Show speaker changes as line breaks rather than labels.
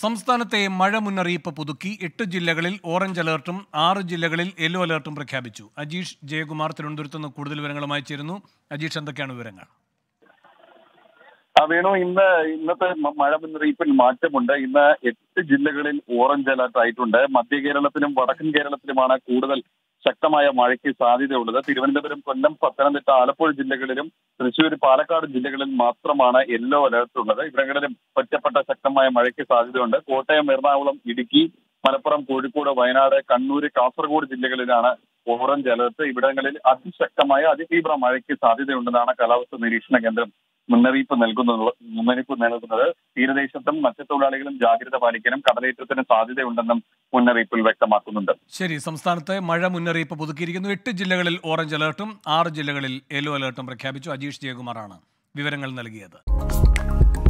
സംസ്ഥാനത്തെ മഴ മുന്നറിയിപ്പ് പുതുക്കി എട്ട് ജില്ലകളിൽ ഓറഞ്ച് അലർട്ടും ആറ് ജില്ലകളിൽ യെല്ലോ അലർട്ടും പ്രഖ്യാപിച്ചു അജീഷ് ജയകുമാർ തിരുവനന്തപുരത്ത് നിന്ന് കൂടുതൽ വിവരങ്ങളുമായി ചേരുന്നു അജീഷ് എന്തൊക്കെയാണ് വിവരങ്ങൾ
ആ വേണു ഇന്ന് ഇന്നത്തെ മ- മഴ മുന്നറിയിപ്പിൽ മാറ്റമുണ്ട് ഇന്ന് എട്ട് ജില്ലകളിൽ ഓറഞ്ച് അലർട്ട് ആയിട്ടുണ്ട് മധ്യ കേരളത്തിലും വടക്കൻ കേരളത്തിലുമാണ് കൂടുതൽ ശക്തമായ മഴയ്ക്ക് സാധ്യതയുള്ളത് തിരുവനന്തപുരം കൊല്ലം പത്തനംതിട്ട ആലപ്പുഴ ജില്ലകളിലും തൃശ്ശൂർ പാലക്കാട് ജില്ലകളിൽ മാത്രമാണ് യെല്ലോ അലർട്ട് ഉള്ളത് ഇവിടങ്ങളിലും ഒറ്റപ്പെട്ട ശക്തമായ മഴയ്ക്ക് സാധ്യതയുണ്ട് കോട്ടയം എറണാകുളം ഇടുക്കി മലപ്പുറം കോഴിക്കോട് വയനാട് കണ്ണൂർ കാസർഗോഡ് ജില്ലകളിലാണ് ഓറഞ്ച് അലർട്ട് ഇവിടങ്ങളിൽ അതിശക്തമായ അതിതീവ്ര മഴയ്ക്ക് സാധ്യതയുണ്ടെന്നാണ് കാലാവസ്ഥാ നിരീക്ഷണ കേന്ദ്രം മുന്നറിയിപ്പ് നൽകുന്നത് മുന്നറിയിപ്പ് നൽകുന്നത് തീരദേശത്തും മത്സ്യത്തൊഴിലാളികളും ജാഗ്രത പാലിക്കാനും കടലേറ്റത്തിന് സാധ്യതയുണ്ടെന്നും മുന്നറിയിപ്പിൽ വ്യക്തമാക്കുന്നുണ്ട്
ശരി സംസ്ഥാനത്തെ മഴ മുന്നറിയിപ്പ് പുതുക്കിയിരിക്കുന്നു എട്ട് ജില്ലകളിൽ ഓറഞ്ച് അലർട്ടും ആറ് ജില്ലകളിൽ യെല്ലോ അലർട്ടും പ്രഖ്യാപിച്ചു അജീഷ് ജയകുമാറാണ് വിവരങ്ങൾ നൽകിയത്